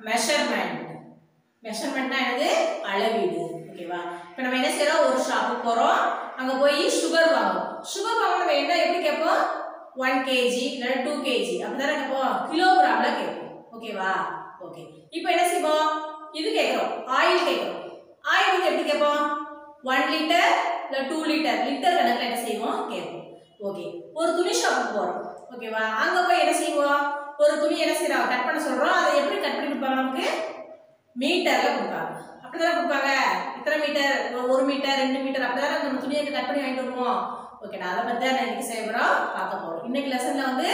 measurement மெஷர்மெண்ட்னா என்னது அளவீடு ஓகேவா இப்போ நம்ம என்ன செய்றோம் ஒரு ஷாப்புக்கு போறோம் அங்க போய் சுகர் வாங்குறோம் சுகர் வாங்க நம்ம என்ன எப்படி கேட்போம் ஒன் கேஜி இல்லைன்னா டூ கேஜி அப்படிதானே கேட்போம் கிலோகிராம்ல கேட்போம் ஓகேவா ஓகே இப்போ என்ன செய்வோம் இது கேட்குறோம் ஆயில் கேட்குறோம் ஆயிலுக்கு எப்படி கேட்போம் ஒன் லிட்டர் இல்லை டூ லிட்டர் லிட்டர் கணக்கில் என்ன செய்வோம் கேட்போம் ஓகே ஒரு துணி ஷாப்புக்கு போகிறோம் ஓகேவா அங்கே போய் என்ன செய்வோம் ஒரு துணி என்ன செய்யறோம் கட் பண்ண சொல்கிறோம் அதை எப்படி கட் பண்ணி கொடுப்பாங்க நமக்கு மீட்டரில் கொடுப்பாங்க அப்படிதானே கொடுப்பாங்க இத்தனை மீட்டர் ஒரு- ஒரு மீட்டர் ரெண்டு மீட்டர் அப்படிதானே நம்ம துணியை கட் பண்ணி வாங்கிட்டு வருவோம் ஓகே நான் அதை பற்றி தான் நான் இன்னைக்கு செய்ய போகிறோம் பார்க்க போகிறோம் இன்னைக்கு லெசனில் வந்து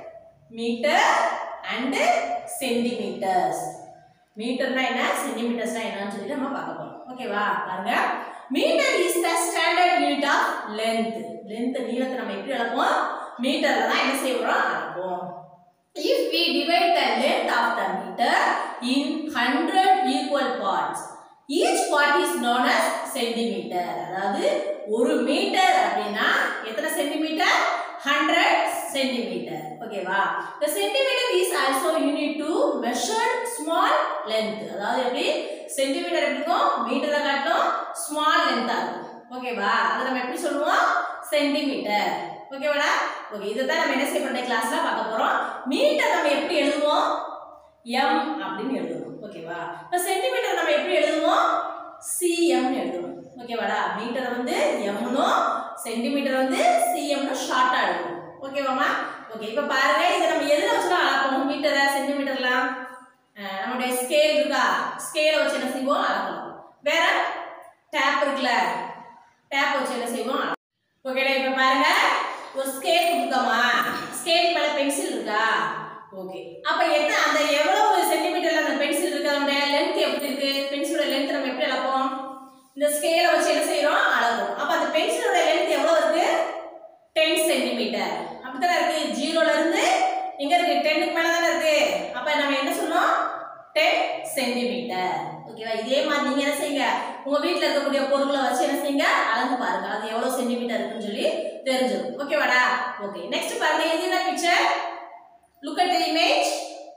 மீட்டர் அண்டு சென்டிமீட்டர்ஸ் மீட்டர்னா என்ன சென்டிமீட்டர்ஸ்னா என்னன்னு சொல்லி நம்ம பார்க்க போறோம் ஓகேவா பாருங்க metre is the standard unit of length length நீளத்தை நம்ம எப்படி அளப்போம் மீட்டர்ல தான் என்ன செய்வோம் அளப்போம் if we divide the length of the meter in 100 equal parts each part is known as centimeter அதாவது ஒரு மீட்டர் அப்படின்னா எத்தனை சென்டிமீட்டர் 100 சென்டிமீட்டர் ஓகேவா the centimeter is also unit to measure small length அதாவது எப்படி சென்டிமீட்டர் எப்படி இருக்கும் மீட்டரை காட்டிலும் ஸ்மால் லென்த்தா இருக்கும் ஓகேவா அதை நம்ம எப்படி சொல்லுவோம் சென்டிமீட்டர் ஓகேவாடா ஓகே இதை தான் நம்ம என்ன செய்ய போறோம் கிளாஸ்ல பார்க்க போறோம் மீட்டர் நம்ம எப்படி எழுதுவோம் எம் அப்படின்னு எழுதுவோம் ஓகேவா இப்போ சென்டிமீட்டர் நம்ம எப்படி எழுதுவோம் சிஎம் எழுதுவோம் ஓகேவாடா மீட்டர் வந்து எம்னும் சென்டிமீட்டர் வந்து சிஎம்னு ஷார்ட்டா எழுதுவோம் ஓகேவாமா ஓகே இப்போ பாருங்க இதை நம்ம எதுல வச்சுலாம் அளப்போம் மீட்டரை சென்டிமீட்டர்லாம் அஹ் நம்மளுடைய ஸ்கேல் இருக்கா ஸ்கேலை வச்சு என்ன செய்வோம் அளக்கலாம் வேற டேப் இருக்குல்ல டேப் வச்சு என்ன செய்வோம் ஓகேடா இப்போ பாருங்க ஒரு ஸ்கேல் கொடுத்தோமா ஸ்கேல் மேல பென்சில் இருக்கா ஓகே அப்ப என்ன அந்த எவ்வளவு சென்டிமீட்டர்ல அந்த பென்சில் இருக்கு அதனுடைய லென்த் எப்படி இருக்கு பென்சிலோட லென்த் நம்ம எப்படி அளப்போம் இந்த ஸ்கேலை வச்சு என்ன செய்றோம் அளப்போம் அப்ப அந்த பென்சிலோட லென்த் எவ்வளவு இருக்கு டென் சென்டிமீட்டர் அப்படித்தானே இருக்கு ஜீரோல இருந்து எங்க இருக்கு டென்னுக்கு மேல தானே இருக்கு அப்ப நம்ம என்ன சொன்னோம் டென் சென்டிமீட்டர் ஓகேவா இதே மாதிரி நீங்க என்ன செய்யுங்க உங்க வீட்ல இருக்கக்கூடிய பொருட்களை வச்சு என்ன செய்யுங்க அளந்து பாருங்க அது எவ்வளவு சென்டிமீட்டர் இருக்குன்னு சொல்லி தெரிஞ்சிடும் ஓகேவாடா ஓகே நெக்ஸ்ட் பாருங்க இது என்ன picture look at the image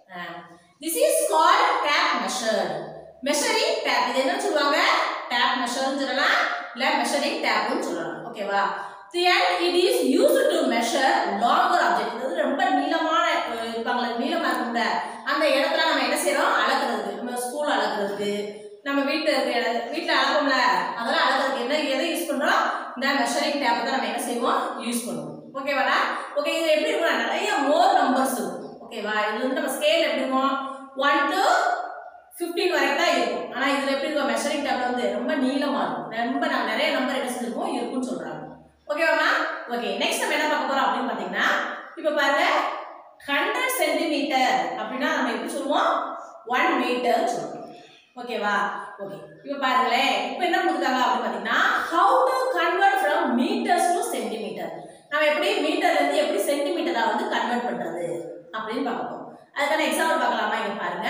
this is called tape measured measuring tape இது என்ன சொல்லுவாங்க டேப் மெஷர்னு சொல்லலாம் இல்ல மெஷரிங் டேப்னு சொல்லலாம் ஓகேவா and it is used to measure longer object அதாவது ரொம்ப நீளமான அஹ், இருப்பாங்களே நீளமா இருக்கும்ல அந்த இடத்துல நம்ம என்ன செய்றோம் அளக்கிறதுக்கு நம்ம ஸ்கூல் அளக்கிறதுக்கு நம்ம வீட்டில் இருக்க இடம் வீட்டில் அளப்போம்ல அதெல்லாம் அளக்கிறதுக்கு என்ன எதை யூஸ் பண்றோம் இந்த மெஷரிங் டேப்பை தான் நம்ம என்ன செய்வோம் யூஸ் பண்ணுவோம் ஓகேவாடா ஓகே இது எப்படி இருக்கும் நிறைய மோர் நம்பர்ஸ் இருக்கும் ஓகேவா இது வந்து நம்ம ஸ்கேல் எப்படி இருக்கும் ஒன் டு ஃபிஃப்டீன் வரைக்கும் தான் இருக்கும் ஆனால் இதில் எப்படி இருக்கும் மெஷரிங் டேப்ல வந்து ரொம்ப நீளமாக இருக்கும் ரொம்ப நான் நிறைய நம்பர் என்ன செஞ்சிருக்கோம் இருக்கும்னு சொல்கிறாங்க ஓகேவாமா ஓகே நெக்ஸ்ட் நம்ம என்ன பார்க்க போறோம் அப்படின்னு பார்த்தீங்கன்னா இப்போ பாருங்க ஹண்ட்ரட் சென்டிமீட்டர் அப்படின்னா நம்ம எப்படி சொல்லுவோம் ஒன் மீட்டர் சொல்லுவோம் ஓகேவா ஓகே இப்போ பாருங்களேன் இப்போ என்ன கொடுத்தாங்க அப்படின்னு பார்த்தீங்கன்னா how to convert from metres to centimetre நம்ம எப்படி மீட்டர்ல இருந்து எப்படி சென்டிமீட்டரா வந்து கன்வெர்ட் பண்றது அப்படின்னு பார்க்க போறோம் அதுக்கான எக்ஸாம்பிள் பார்க்கலாமா இங்க பாருங்க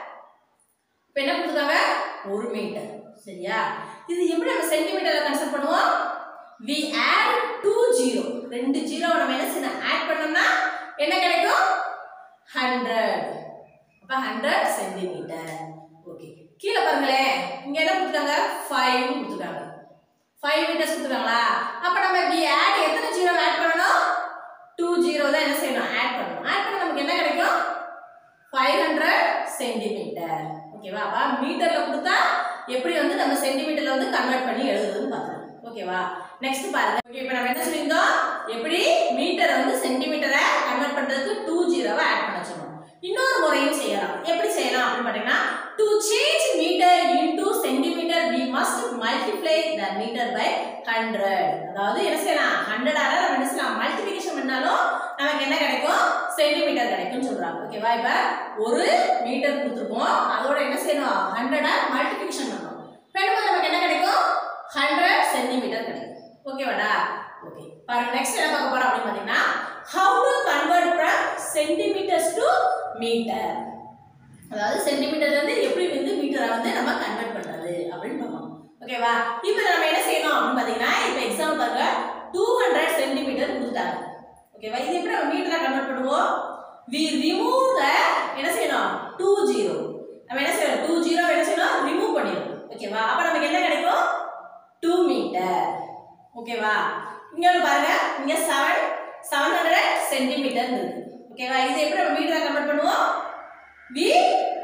இப்போ என்ன கொடுத்துருக்காங்க ஒரு மீட்டர் சரியா இது எப்படி நம்ம சென்டிமீட்டர்ல கன்சல்ட் பண்ணுவோம் வி ஆட் டூ ஜீரோ ரெண்டு ஜீரோ நம்ம என்ன செய்யணும் ஆட் பண்ணோம்னா என்ன கிடைக்கும் ஹண்ட்ரட் அப்போ ஹண்ட்ரட் சென்டிமீட்டர் ஓகே கீழே பாருங்களேன் இங்க என்ன கொடுத்துருக்காங்க ஃபைவ் கொடுத்துருக்காங்க ஃபைவ் மீட்டர்ஸ் கொடுத்துருக்காங்களா அப்போ நம்ம வி ஆட் எத்தனை ஜீரோ ஆட் பண்ணணும் டூ ஜீரோ தான் என்ன செய்யணும் ஆட் பண்ணணும் ஆட் பண்ண நமக்கு என்ன கிடைக்கும் ஃபைவ் ஹண்ட்ரட் சென்டிமீட்டர் ஓகேவா அப்போ மீட்டரில் கொடுத்தா எப்படி வந்து நம்ம சென்டிமீட்டரில் வந்து கன்வெர்ட் பண்ணி எழுதுறதுன்னு பார்த்துக்கணும் ஓகேவா நெக்ஸ்ட் பாருங்க ஓகே இப்போ நம்ம என்ன சொல்லியிருந்தோம் எப்படி மீட்டரை வந்து சென்டிமீட்டரை கன்வெர்ட் பண்ணுறதுக்கு டூ ஜீரோவை ஆட் பண்ண சொன்னோம் இன்னொரு முறையும் செய்யலாம் எப்படி செய்யலாம் அப்படின்னு பார்த்தீங்கன்னா to change metre into centimetre we must multiply the meter by 100 அதாவது என்ன செய்யலாம் 100 ஆல நம்ம என்ன செய்யலாம் மல்டிப்ளிகேஷன் பண்ணாலும் நமக்கு என்ன கிடைக்கும் சென்டிமீட்டர் கிடைக்கும்னு சொல்றாங்க ஓகேவா இப்ப ஒரு மீட்டர் கொடுத்துருக்கோம் அதோட என்ன செய்யணும் 100 ஆ மல்டிப்ளிகேஷன் பண்ணணும் பண்ணும்போது நமக்கு என்ன கிடைக்கும் 100 சென்டிமீட்டர் கிடைக்கும் ஓகேவாடா ஓகே பாருங்க நெக்ஸ்ட் என்ன பார்க்க போறோம் அப்படின்னு பாத்தீங்கன்னா how to convert from centimeters to meter அதாவது சென்டிமீட்டர்ல இருந்து எப்படி வந்து மீட்டரை வந்து நம்ம கன்வெர்ட் பண்றது அப்படின்னு பார்க்கணும் ஓகேவா இப்போ நம்ம என்ன செய்யணும் அப்படின்னு பார்த்தீங்கன்னா இப்போ எக்ஸாம்பிள் பாருங்க டூ ஹண்ட்ரட் சென்டிமீட்டர் கொடுத்துட்டாங்க ஓகேவா இது எப்படி நம்ம மீட்டரா கன்வெர்ட் பண்ணுவோம் வி ரிமூவ் த என்ன செய்யணும் டூ ஜீரோ நம்ம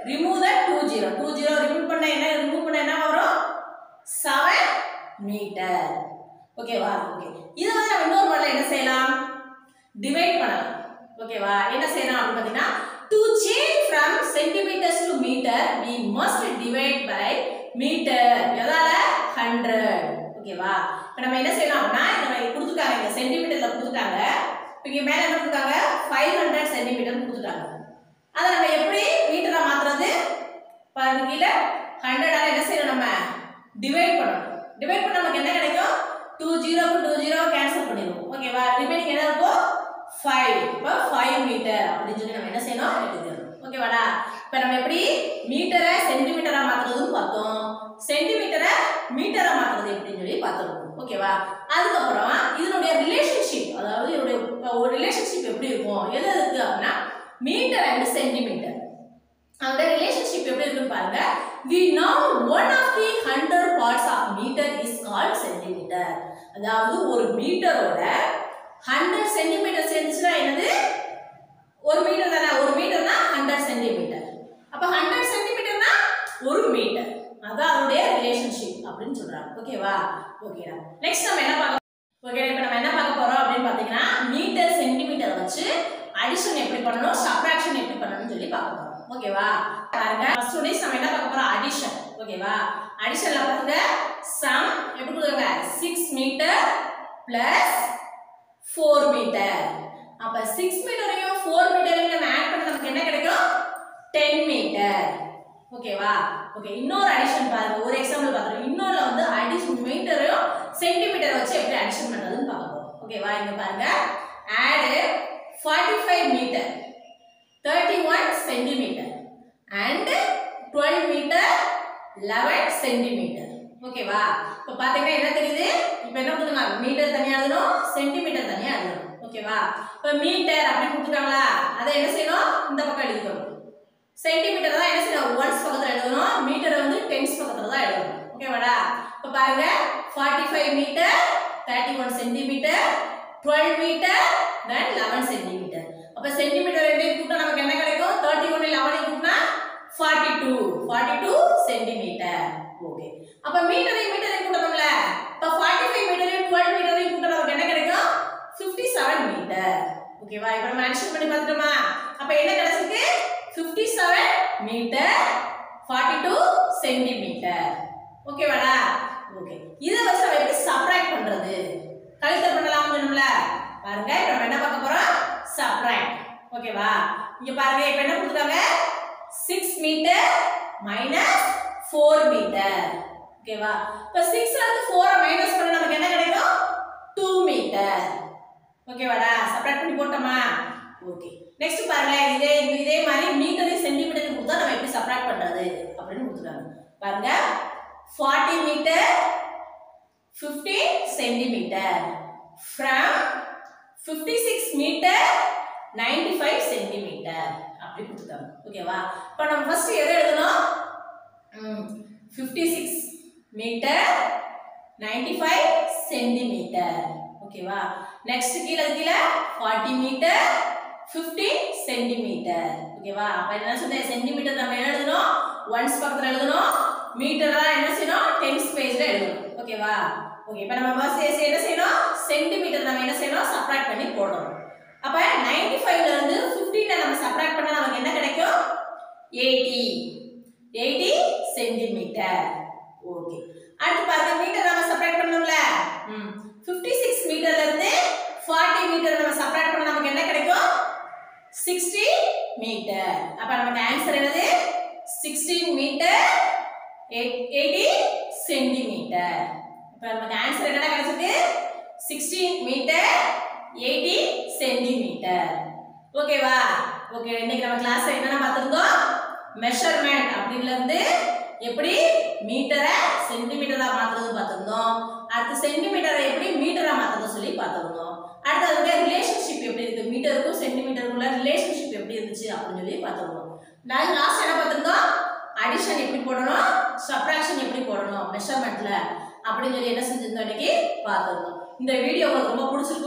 remove the two zero two zero remove பண்ண என்ன ரிமூவ் பண்ண என்ன வரும் செவன் மீட்டர் ஓகேவா ஓகே இது வந்து நம்ம இன்னொரு மாடல என்ன செய்யலாம் டிவைட் பண்ணலாம் ஓகேவா என்ன செய்யலாம் அப்படின்னு பார்த்தீங்கன்னா to change from centimetres to metre we must divide by metre எதால ஹண்ட்ரட் ஓகேவா இப்போ நம்ம என்ன செய்யலாம் அப்படின்னா இந்த மாதிரி கொடுத்துருக்காங்க இந்த சென்டிமீட்டர்ல கொடுத்துட்டாங்க இப்போ இங்கே மேலே என்ன கொடுத்துருக்காங்க ஃபைவ் ஹண்ட்ரட் சென்டிமீட்டர் கொடுத்துட்டாங்க அதை நம்ம எப்படி மீட்டரா மாத்துறது பாருங்க கீழே ஹண்ட்ரடால என்ன செய்யணும் நம்ம டிவைட் பண்ணணும் டிவைட் பண்ண நமக்கு என்ன கிடைக்கும் டூ ஜீரோக்கு டூ ஜீரோ கேன்சல் பண்ணிடுவோம் ஓகேவா ரிமைனிங் என்ன இருக்கும் ஃபைவ் இப்போ ஃபைவ் மீட்டர் அப்படின்னு சொல்லி நம்ம என்ன செய்யணும் எழுதிடணும் ஓகேவாடா இப்போ நம்ம எப்படி மீட்டரை சென்டிமீட்டரா மாத்துறதுன்னு பார்த்தோம் சென்டிமீட்டரை மீட்டரா மாத்துறது எப்படின்னு சொல்லி பார்த்துருக்கோம் ஓகேவா அதுக்கப்புறம் இதனுடைய ரிலேஷன்ஷிப் அதாவது இதனுடைய ஒரு ரிலேஷன்ஷிப் எப்படி இருக்கும் எது இருக்கு அப்படின்னா மீட்டர் அண்ட் சென்டிமீட்டர் அந்த ரிலேஷன்ஷிப் எப்படி இருக்குன்னு பாருங்க we know one of the 100 parts of meter is called centimeter அதாவது ஒரு மீட்டரோட 100 சென்டிமீட்டர் சேர்ந்துச்சுன்னா என்னது ஒரு மீட்டர் தானே ஒரு மீட்டர்னா 100 சென்டிமீட்டர் அப்ப 100 சென்டிமீட்டர்னா ஒரு மீட்டர் அதான் அதோடைய ரிலேஷன்ஷிப் அப்படின்னு சொல்றாங்க ஓகேவா ஓகேடா நெக்ஸ்ட் நம்ம என்ன பார்க்க ஓகே இப்போ நம்ம என்ன பார்க்க போறோம் அப்படின்னு பார்த்தீங்கன்னா மீட்டர் சென்டிமீட்டர் வச்சு அடிஷன் எப்படி பண்ணணும் சப்ராக்ஷன் எப்படி பண்ணணும்னு சொல்லி பார்க்க போறோம் ஓகேவா பாருங்க ஃபர்ஸ்ட் ஒன்ஸ் நம்ம என்ன பார்க்க போறோம் அடிஷன் ஓகேவா அடிஷன்ல பாருங்க சம் எப்படி கொடுங்க 6 மீட்டர் பிளஸ் 4 மீட்டர் அப்ப 6 மீட்டரையும் 4 மீட்டரையும் நம்ம ஆட் பண்ண நமக்கு என்ன கிடைக்கும் 10 மீட்டர் ஓகேவா ஓகே இன்னொரு அடிஷன் பாருங்க ஒரு எக்ஸாம்பிள் பார்க்குறோம் இன்னொருல வந்து அடிஷன் மீட்டரையும் சென்டிமீட்டர் வச்சு எப்படி அடிஷன் பண்றதுன்னு பார்க்க போறோம் ஓகேவா இங்க பாருங்க add 45 metre 31 centimetre and 12 metre 11 centimetre ஓகேவா இப்போ பாத்தீங்கன்னா என்ன தெரியுது இப்போ என்ன கொடுத்துருக்காங்க மீட்டர் தனியா எழுதணும் சென்டிமீட்டர் தனியா எழுதணும் ஓகேவா இப்போ மீட்டர் அப்படின்னு கொடுத்துருக்காங்களா அதை என்ன செய்யணும் இந்த பக்கம் எழுதிக்கணும் சென்டிமீட்டர் தான் என்ன செய்யணும் ஒன்ஸ் பக்கத்துல எழுதணும் மீட்டரை வந்து டென்ஸ் பக்கத்துல தான் எழுதணும் ஓகேவாடா இப்போ பாருங்க 45 five metre thirty one centimetre twelve metre then eleven centimetre அப்போ சென்டிமீட்டர் ரெண்டையும் கூட்டினா நமக்கு என்ன கிடைக்கும் தேர்ட்டி ஒன் லெவனையும் கூட்டினா forty two forty two centimetre okay அப்போ மீட்டரையும் மீட்டரையும் கூட்டணும்ல இப்போ ஃபார்ட்டி ஃபைவ் மீட்டரையும் டுவெல் மீட்டரையும் கூட்ட நமக்கு என்ன கிடைக்கும் ஃபிஃப்டி செவன் மீட்டர் ஓகேவா இப்போ நம்ம ஆன்சர் பண்ணி பார்த்துட்டோமா அப்போ என்ன கிடைச்சிருக்கு fifty seven metre forty two centimetre ஓகேவாடா ஓகே இதை வச்சு நம்ம எப்படி சப்ராக்ட் பண்றது கழித்தல் பண்ணலாம்னு சொன்னோம்ல பாருங்க இப்போ நம்ம என்ன பார்க்க போறோம் சப்ராக்ட் ஓகேவா இங்க பாருங்க இப்போ என்ன கொடுத்துருக்காங்க six metre minus four metre ஓகேவா இப்போ சிக்ஸ்ல இருந்து ஃபோரை மைனஸ் பண்ண நமக்கு என்ன கிடைக்கும் டூ மீட்டர் ஓகேவாடா சப்ராக்ட் பண்ணி போட்டோமா ஓகே நெக்ஸ்ட் பாருங்க இதே இதே மாதிரி மீட்டர் சென்டிமீட்டர் கொடுத்தா நம்ம எப்படி சப்ராக்ட் பண்றது அப்படின்னு கொடுத்துருக்காங்க பாருங்க 40 metre 50 centimetre from 56 metre 95 centimetre அப்படி கொடுத்துருக்காங்க ஓகேவா இப்போ நம்ம ஃபர்ஸ்ட் எதை எழுதணும் ம், 56 மீட்டர் 95 சென்டிமீட்டர் ஓகேவா நெக்ஸ்ட் கீழே கீழே 40 மீட்டர் 50 சென்டிமீட்டர் ஓகேவா அப்ப என்ன சொன்னேன் சென்டிமீட்டர் நம்ம என்ன எழுதணும் ஒன்ஸ் பக்கத்துல எழுதணும் மீட்டரா என்ன செய்யணும் டென்ஸ் பேஜ்ல எழுதணும் ஓகேவா ஓகே இப்போ நம்ம ஃபர்ஸ்ட் என்ன செய்யணும் சென்டிமீட்டர் நம்ம என்ன செய்யணும் சப்ராக்ட் பண்ணி போடணும் அப்ப 95 ல இருந்து 15 நம்ம சப்ராக்ட் பண்ணா நமக்கு என்ன கிடைக்கும் 80 80 சென்டிமீட்டர் ஓகே அடுத்து பாருங்க மீட்டர் நம்ம செப்பரேட் பண்ணணும்ல ம் 56 மீட்டர்ல இருந்து 40 மீட்டர் நம்ம செப்பரேட் பண்ணா நமக்கு என்ன கிடைக்கும் 60 மீட்டர் அப்ப நமக்கு ஆன்சர் என்னது 16 மீட்டர் 80 சென்டிமீட்டர் இப்ப நமக்கு ஆன்சர் என்னடா கிடைச்சது 16 மீட்டர் 80 சென்டிமீட்டர் ஓகேவா ஓகே இன்னைக்கு நம்ம கிளாஸ்ல என்னென்ன பார்த்திருந்தோம் மெஷர்மெண்ட் அப்படின்ல இருந்து எப்படி மீட்டரை சென்டிமீட்டரா மாத்துறது பார்த்திருந்தோம் அடுத்து சென்டிமீட்டரை எப்படி மீட்டரா மாத்துறது சொல்லி பார்த்திருந்தோம் அடுத்து அதோட ரிலேஷன்ஷிப் எப்படி இருக்கு மீட்டருக்கும் சென்டிமீட்டருக்குள்ள ரிலேஷன்ஷிப் எப்படி இருந்துச்சு அப்படின்னு சொல்லி பார்த்திருந்தோம் நான் லாஸ்ட் என்ன பார்த்திருந்தோம் அடிஷன் எப்படி போடணும் சப்ராக்ஷன் எப்படி போடணும் மெஷர்மெண்ட்ல அப்படின்னு சொல்லி என்ன செஞ்சிருந்தோம் இன்னைக்கு பார்த்திருந்தோம் இந்த வீடியோ உங்களுக்கு ரொம்ப பிடிச்சிருக்கு